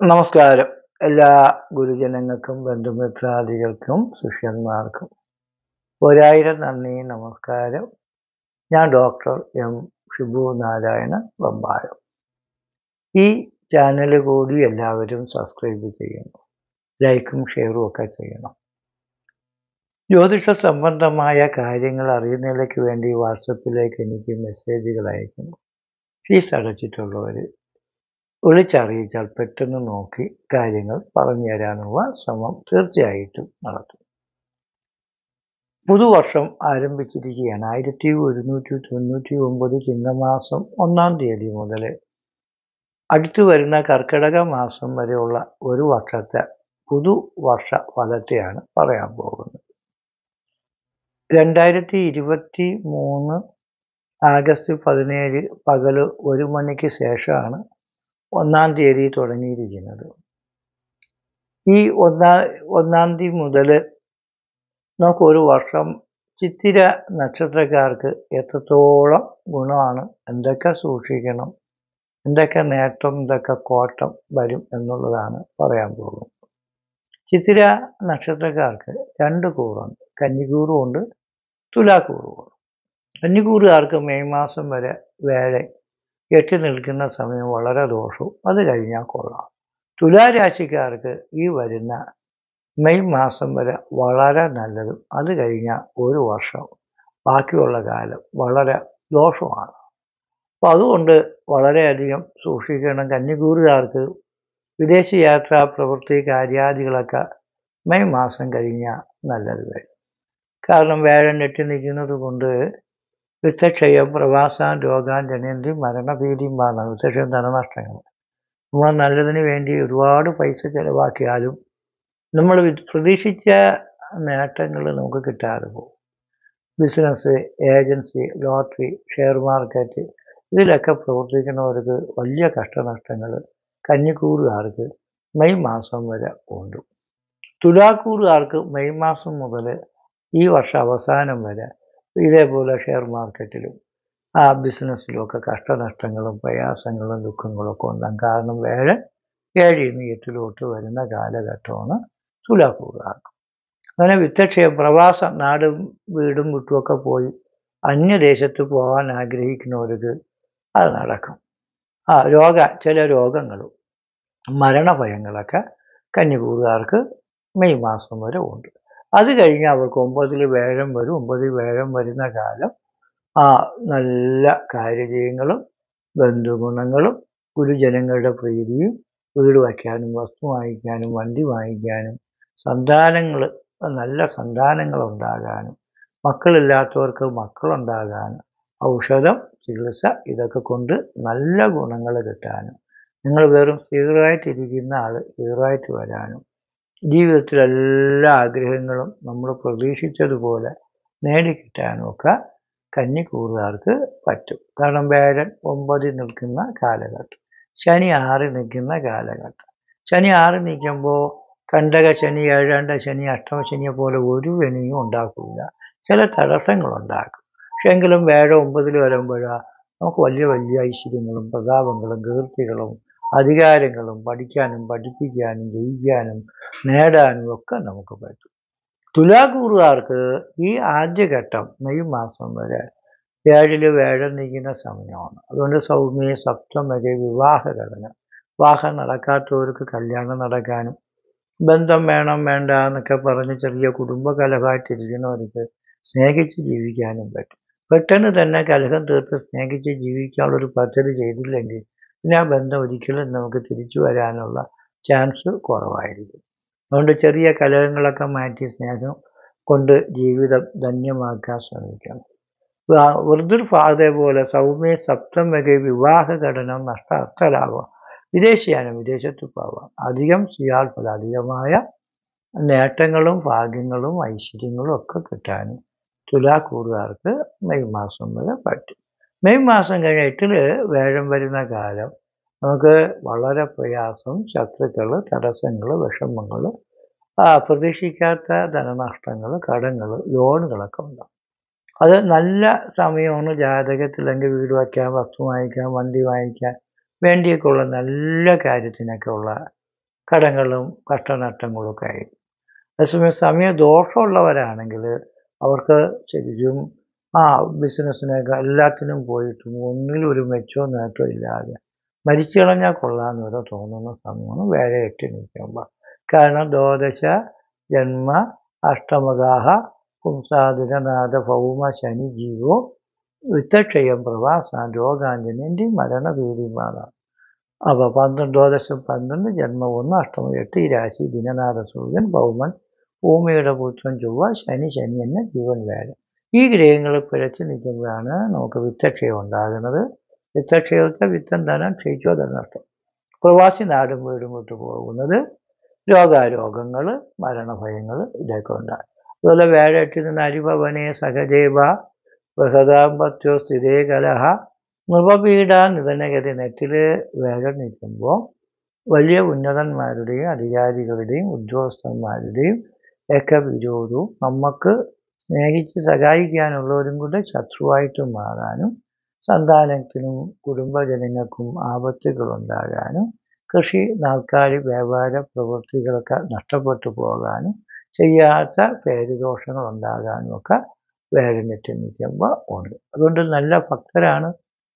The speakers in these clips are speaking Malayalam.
നമസ്കാരം എല്ലാ ഗുരുജനങ്ങൾക്കും ബന്ധുമിത്രാദികൾക്കും ശിഷ്യന്മാർക്കും ഒരായിരം നന്ദി നമസ്കാരം ഞാൻ ഡോക്ടർ എം ഷിബു നാരായണ ബമ്പായം ഈ ചാനൽ കൂടി എല്ലാവരും സബ്സ്ക്രൈബ് ചെയ്യണം ലൈക്കും ഷെയറും ഒക്കെ ചെയ്യണം ജ്യോതിഷ സംബന്ധമായ കാര്യങ്ങൾ അറിയുന്നതിലേക്ക് വേണ്ടി വാട്സപ്പിലേക്ക് എനിക്ക് മെസ്സേജുകൾ അയക്കുന്നു ഫീസ് അടച്ചിട്ടുള്ളവർ വിളിച്ചറിയിച്ചാൽ പെട്ടെന്ന് നോക്കി കാര്യങ്ങൾ പറഞ്ഞു തരാനുള്ള ശ്രമം തീർച്ചയായിട്ടും നടത്തും പുതുവർഷം ആരംഭിച്ചിരിക്കുകയാണ് ആയിരത്തി ഒരുന്നൂറ്റി തൊണ്ണൂറ്റി ഒമ്പത് ചിങ്ങമാസം ഒന്നാം തീയതി മുതൽ അടുത്തു വരുന്ന കർക്കിടക മാസം വരെയുള്ള ഒരു വർഷത്തെ പുതുവർഷ ഫലത്തെയാണ് പറയാൻ പോകുന്നത് രണ്ടായിരത്തി ഇരുപത്തി മൂന്ന് ആഗസ്റ്റ് പതിനേഴ് പകൽ ഒരു മണിക്ക് ശേഷമാണ് ഒന്നാം തീയതി തുടങ്ങിയിരിക്കുന്നത് ഈ ഒന്നാം ഒന്നാം തീയതി മുതൽ നമുക്ക് ഒരു വർഷം ചിത്തിര നക്ഷത്രക്കാർക്ക് എത്രത്തോളം ഗുണമാണ് എന്തൊക്കെ സൂക്ഷിക്കണം എന്തൊക്കെ നേട്ടം എന്തൊക്കെ കോട്ടം വരും എന്നുള്ളതാണ് പറയാൻ പോകുന്നത് ചിത്തിര നക്ഷത്രക്കാർക്ക് രണ്ട് കൂറുണ്ട് കന്നിക്കൂറും ഉണ്ട് തുലാക്കൂറും ഉണ്ട് കന്നിക്കൂറുകാർക്ക് മെയ് മാസം വരെ വേഴ എട്ടി നിൽക്കുന്ന സമയം വളരെ ദോഷവും അത് കഴിഞ്ഞാൽ കൊള്ളാം തുലാരാശിക്കാർക്ക് ഈ വരുന്ന മെയ് മാസം വരെ വളരെ നല്ലതും അത് കഴിഞ്ഞാൽ ഒരു വർഷം ബാക്കിയുള്ള കാലം വളരെ ദോഷമാണ് അപ്പോൾ അതുകൊണ്ട് വളരെയധികം സൂക്ഷിക്കണം കന്നിക്കൂറുകാർക്ക് വിദേശ യാത്രാ പ്രവൃത്തി കാര്യാദികളൊക്കെ മെയ് മാസം കഴിഞ്ഞാൽ നല്ലത് വരും കാരണം വേഴം നെട്ടി നിൽക്കുന്നത് കൊണ്ട് വിത്തക്ഷയം പ്രവാസം രോഗാൻ ജനന്തി മരണഭീതിയും വാങ്ങാം വിത്തക്ഷയം ധനനഷ്ടങ്ങൾ നമ്മൾ നല്ലതിന് വേണ്ടി ഒരുപാട് പൈസ ചിലവാക്കിയാലും നമ്മൾ പ്രതീക്ഷിച്ച നേട്ടങ്ങൾ നമുക്ക് കിട്ടാതെ പോകും business agency lottery share market ഇതിലൊക്കെ പ്രവർത്തിക്കുന്നവർക്ക് വലിയ കഷ്ടനഷ്ടങ്ങൾ കന്നിക്കൂറുകാർക്ക് മെയ് മാസം വരെ ഉണ്ട് തുലാക്കൂറുകാർക്ക് മെയ് മാസം മുതൽ ഈ വർഷം അവസാനം വരെ ഇതേപോലെ ഷെയർ മാർക്കറ്റിലും ആ ബിസിനസ്സിലും ഒക്കെ കഷ്ടനഷ്ടങ്ങളും പ്രയാസങ്ങളും ദുഃഖങ്ങളും ഒക്കെ ഉണ്ടാകും കാരണം വേറെ ഏഴിൽ നിന്ന് എട്ടിലോട്ട് വരുന്ന കാലഘട്ടമാണ് തുലാക്കൂറുകാർക്ക് അങ്ങനെ വിത്തക്ഷയം പ്രവാസം നാടും വീടും വിട്ടുമൊക്കെ പോയി അന്യദേശത്ത് പോകാൻ ആഗ്രഹിക്കുന്നവർക്ക് അത് നടക്കും ആ രോഗ ചില രോഗങ്ങളും മരണഭയങ്ങളൊക്കെ കന്നിക്കൂറുകാർക്ക് മെയ് മാസം വരെ ഉണ്ട് അത് കഴിഞ്ഞ് അവർക്ക് ഒമ്പതിൽ വേഴം വരും ഒമ്പതിൽ വേഴം വരുന്ന കാലം ആ നല്ല കാര്യജയങ്ങളും ബന്ധുഗുണങ്ങളും ഗുരുജനങ്ങളുടെ പ്രീതിയും വീട് വയ്ക്കാനും വസ്തു വാങ്ങിക്കാനും വണ്ടി വാങ്ങിക്കാനും സന്താനങ്ങൾ നല്ല സന്താനങ്ങൾ ഉണ്ടാകാനും മക്കളില്ലാത്തവർക്ക് മക്കളുണ്ടാകാനും ഔഷധം ചികിത്സ ഇതൊക്കെ കൊണ്ട് നല്ല ഗുണങ്ങൾ കിട്ടാനും നിങ്ങൾ വെറും ഹീറോയായിട്ടിരിക്കുന്ന ആൾ ഹീറോയായിട്ട് വരാനും ജീവിതത്തിൽ എല്ലാ ആഗ്രഹങ്ങളും നമ്മൾ പ്രതീക്ഷിച്ചതുപോലെ നേടിക്കിട്ടാനും ഒക്കെ കന്നിക്കൂറുകാർക്ക് പറ്റും കാരണം വേഴൻ ഒമ്പതിൽ നിൽക്കുന്ന കാലഘട്ടം ശനി ആറിൽ നിൽക്കുന്ന കാലഘട്ടം ശനി ആറിൽ നിൽക്കുമ്പോൾ കണ്ടക ശനി ഏഴാണ്ട ശനി അഷ്ടമ ശനിയെ പോലെ ഒരു വെണിയും ഉണ്ടാക്കില്ല ചില തടസ്സങ്ങളുണ്ടാക്കും പക്ഷെ എങ്കിലും വേഴം ഒമ്പതിൽ വരുമ്പോഴാണ് നമുക്ക് വലിയ വലിയ ഐശ്വര്യങ്ങളും പ്രതാപങ്ങളും കീർത്തികളും അധികാരങ്ങളും പഠിക്കാനും പഠിപ്പിക്കാനും ജയിക്കാനും നേടാനും ഒക്കെ നമുക്ക് പറ്റും തുലാക്കൂറുകാർക്ക് ഈ ആദ്യഘട്ടം മെയ് മാസം വരെ ഏഴില് വേഴം നിൽക്കുന്ന സമയമാണ് അതുകൊണ്ട് സൗമ്യ സപ്തം വരെ വിവാഹ ഘടന വിവാഹം നടക്കാത്തവർക്ക് കല്യാണം നടക്കാനും ബന്ധം വേണം വേണ്ട എന്നൊക്കെ പറഞ്ഞ് ചെറിയ കുടുംബ കലഹമായിട്ടിരിക്കുന്നവർക്ക് സ്നേഹിച്ച് ജീവിക്കാനും പറ്റും പെട്ടെന്ന് തന്നെ കലഹം തീർത്ത് സ്നേഹിച്ച് ജീവിക്കാനുള്ളൊരു പദ്ധതി ചെയ്തില്ലെങ്കിൽ പിന്നെ ആ ബന്ധം ഒരിക്കലും നമുക്ക് തിരിച്ചു വരാനുള്ള ചാൻസ് കുറവായിരിക്കും അതുകൊണ്ട് ചെറിയ കലഹങ്ങളൊക്കെ മാറ്റി സ്നേഹം കൊണ്ട് ജീവിതം ധന്യമാക്കാൻ ശ്രമിക്കണം വൃദ്ധർ അതേപോലെ സൗമ്യ സപ്തം വരെ വിവാഹ ഘടന നഷ്ടലാവാം വിദേശിയാനും വിദേശത്ത് പോവാം അധികം ചെയ്യാൽ ഫലം അധികമായ നേട്ടങ്ങളും ഭാഗ്യങ്ങളും ഐശ്വര്യങ്ങളും ഒക്കെ കിട്ടാനും തുലാക്കൂറുകാർക്ക് മെയ് മാസം വരെ പറ്റും മെയ് മാസം കഴിഞ്ഞ എട്ടില് വേഴം വരുന്ന കാലം നമുക്ക് വളരെ പ്രയാസം ശത്രുക്കൾ തടസ്സങ്ങൾ വിഷമങ്ങൾ പ്രതീക്ഷിക്കാത്ത ധനനഷ്ടങ്ങൾ കടങ്ങൾ ലോണുകളൊക്കെ ഉണ്ടാകും അത് നല്ല സമയമാണ് ജാതകത്തിലെങ്കിൽ വീട് വയ്ക്കാൻ വസ്തു വാങ്ങിക്കാൻ വണ്ടി വാങ്ങിക്കാൻ വേണ്ടിയൊക്കെ ഉള്ള നല്ല കാര്യത്തിനൊക്കെ ഉള്ള കടങ്ങളും കഷ്ടനഷ്ടങ്ങളും ഒക്കെ ആയി അതേസമയം സമയ ദോഷമുള്ളവരാണെങ്കിൽ അവർക്ക് ശരിക്കും ആ ബിസിനസ്സിനൊക്കെ എല്ലാത്തിനും പോയിട്ടും ഒന്നിലും ഒരു മെച്ചവും നേട്ടവും ഇല്ലാതെ മരിച്ചു കളഞ്ഞാൽ കൊള്ളാമെന്ന് വരെ തോന്നുന്ന സമയമാണ് വേറെ എട്ടി നിൽക്കുമ്പോൾ കാരണം ദ്വാദശ ജന്മ അഷ്ടമദാഹ പുംസാദിരനാഥ ഭൗമ ശനി ജീവോ വിത്തക്ഷയം പ്രവാസാൻ രോഗാഞ്ജനേൻ്റെ മരണഭീതിമാണ് അപ്പോൾ പന്ത്രണ്ട് ദ്വാദശം പന്ത്രണ്ട് ജന്മം ഒന്ന് അഷ്ടമം എട്ട് ഈ രാശി ദിനനാഥ സൂര്യൻ ഭൗമൻ ഭൂമിയുടെ പുത്രൻ ചൊവ്വ ശനി ശനി എന്ന ജീവൻ വേല ഈ ഗ്രഹങ്ങൾ പിഴച്ച് നിൽക്കുമ്പോഴാണ് നമുക്ക് വിത്തക്ഷയം ഉണ്ടാകുന്നത് വിത്തക്ഷയത്തെ വിത്തം ധനം ക്ഷയിച്ചോ ധനനഷ്ടം പ്രവാസി നാടും വീടും വിട്ടു പോകുന്നത് രോഗാരോഗങ്ങൾ മരണഭയങ്ങൾ ഇതൊക്കെ ഉണ്ടാകും അതുപോലെ വേഴെട്ടിൽ നിന്ന് അരിഭവനെ സഹദേവ ബൃഹദാമ്പത്യോ സ്ഥിരേ കലഹ നൃപപീഡ നിധനഗതി നെറ്റിൽ വേഴം നിൽക്കുമ്പോൾ വലിയ ഉന്നതന്മാരുടെയും അധികാരികളുടെയും ഉദ്യോഗസ്ഥന്മാരുടെയും ഒക്കെ വിരോധവും നമുക്ക് സ്നേഹിച്ച് സഹായിക്കാനുള്ളവരും കൂടെ ശത്രുവായിട്ട് മാറാനും സന്താനത്തിനും കുടുംബജനങ്ങൾക്കും ആപത്തുകൾ ഉണ്ടാകാനും കൃഷി നാൽക്കാലി വ്യാപാര പ്രവൃത്തികളൊക്കെ നഷ്ടപ്പെട്ടു പോകാനും ചെയ്യാത്ത പേരുദോഷങ്ങൾ ഉണ്ടാകാനും ഒക്കെ വേഴനെറ്റി നിൽക്കുമ്പോൾ ഉണ്ട് അതുകൊണ്ട് നല്ല ഭക്തരാണ്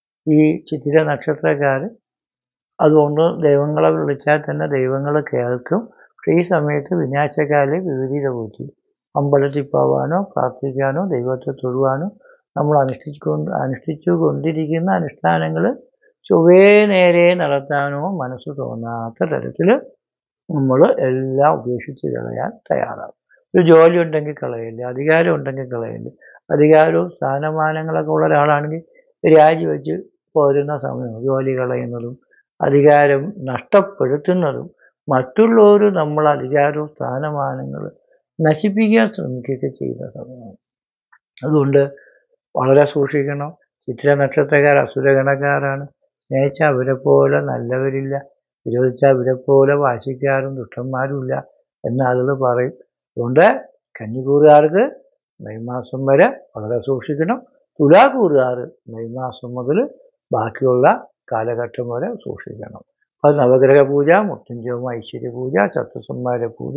ഈ ചിത്തിര നക്ഷത്രക്കാർ അതുകൊണ്ട് ദൈവങ്ങളെ വിളിച്ചാൽ തന്നെ ദൈവങ്ങൾ കേൾക്കും പക്ഷേ ഈ സമയത്ത് വിനാശകാല വിപരീത ബുദ്ധി അമ്പലത്തിൽ പോവാനോ പ്രാർത്ഥിക്കാനോ ദൈവത്തെ തൊഴുവാനോ നമ്മൾ അനുഷ്ഠിച്ചുകൊണ്ട് അനുഷ്ഠിച്ചു കൊണ്ടിരിക്കുന്ന അനുഷ്ഠാനങ്ങൾ ചൊവ്വേ നേരെ നടത്താനോ മനസ്സ് തോന്നാത്ത തരത്തിൽ നമ്മൾ എല്ലാം ഉപേക്ഷിച്ച് കളയാൻ തയ്യാറാകും ഒരു ജോലി ഉണ്ടെങ്കിൽ കളയില്ല അധികാരം ഉണ്ടെങ്കിൽ കളയില്ല അധികാരവും സ്ഥാനമാനങ്ങളൊക്കെ ഉള്ള ഒരാളാണെങ്കിൽ രാജിവെച്ച് പോരുന്ന സമയം ജോലി കളയുന്നതും അധികാരം നഷ്ടപ്പെടുത്തുന്നതും മറ്റുള്ളവർ നമ്മൾ അധികാരവും സ്ഥാനമാനങ്ങൾ നശിപ്പിക്കാൻ ശ്രമിക്കുകയൊക്കെ ചെയ്യുന്ന സമയമാണ് അതുകൊണ്ട് വളരെ സൂക്ഷിക്കണം ചിത്ര നക്ഷത്രക്കാർ അസുരഗണക്കാരാണ് സ്നേഹിച്ച അവരെ പോലെ നല്ലവരില്ല വിരോധിച്ച അവരെ പോലെ വാശിക്കാരും ദുഷ്ടന്മാരുമില്ല എന്ന് ആളുകൾ പറയും അതുകൊണ്ട് കന്നിക്കൂറുകാർക്ക് മെയ് മാസം വരെ വളരെ സൂക്ഷിക്കണം തുലാക്കൂറുകാർ മെയ് മാസം മുതൽ ബാക്കിയുള്ള കാലഘട്ടം വരെ സൂക്ഷിക്കണം അത് നവഗ്രഹ പൂജ മൃത്യുഞ്ജയം ഐശ്വര്യ പൂജ ചത്തുസംഹാര പൂജ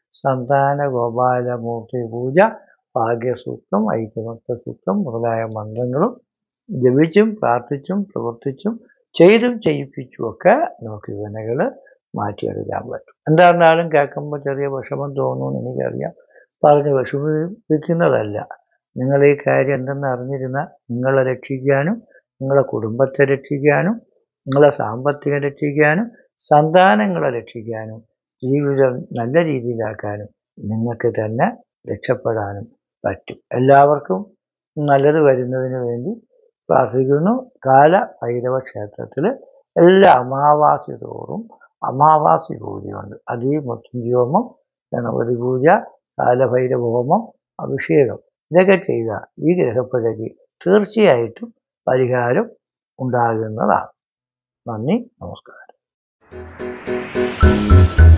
സന്താന ഗോപാലമൂർത്തി പൂജ ഭാഗ്യസൂക്തം ഐക്യമത്വ സൂക്തം മുതലായ മന്ത്രങ്ങളും ജപിച്ചും പ്രാർത്ഥിച്ചും പ്രവർത്തിച്ചും ചെയ്തും ചെയ്യിപ്പിച്ചുമൊക്കെ നമുക്ക് ഇവനകൾ മാറ്റിയെടുക്കാൻ പറ്റും എന്തായിരുന്നാലും കേൾക്കുമ്പോൾ ചെറിയ വിഷമം തോന്നുമെന്ന് എനിക്കറിയാം പറഞ്ഞ് വിഷമിപ്പിക്കുന്നതല്ല നിങ്ങൾ ഈ കാര്യം എന്തെന്ന് അറിഞ്ഞിരുന്ന നിങ്ങളെ രക്ഷിക്കാനും നിങ്ങളെ കുടുംബത്തെ രക്ഷിക്കാനും നിങ്ങളെ സാമ്പത്തികം രക്ഷിക്കാനും സന്താനങ്ങളെ രക്ഷിക്കാനും ജീവിതം നല്ല രീതിയിലാക്കാനും നിങ്ങൾക്ക് തന്നെ രക്ഷപ്പെടാനും പറ്റും എല്ലാവർക്കും നല്ലത് വരുന്നതിന് വേണ്ടി പ്രാർത്ഥിക്കുന്നു കാല ഭൈരവ ക്ഷേത്രത്തിൽ എല്ലാ അമാവാസി തോറും അമാവാസി പൂജയുണ്ട് അതീ മൃത്യുഞ്ജോമം ഗണപതി പൂജ കാലഭൈരവ ഹോമം അഭിഷേകം ഇതൊക്കെ ചെയ്താൽ ഈ ഗ്രഹപ്പിഴയ്ക്ക് തീർച്ചയായിട്ടും പരിഹാരം ഉണ്ടാകുന്നതാണ് നന്ദി നമസ്കാരം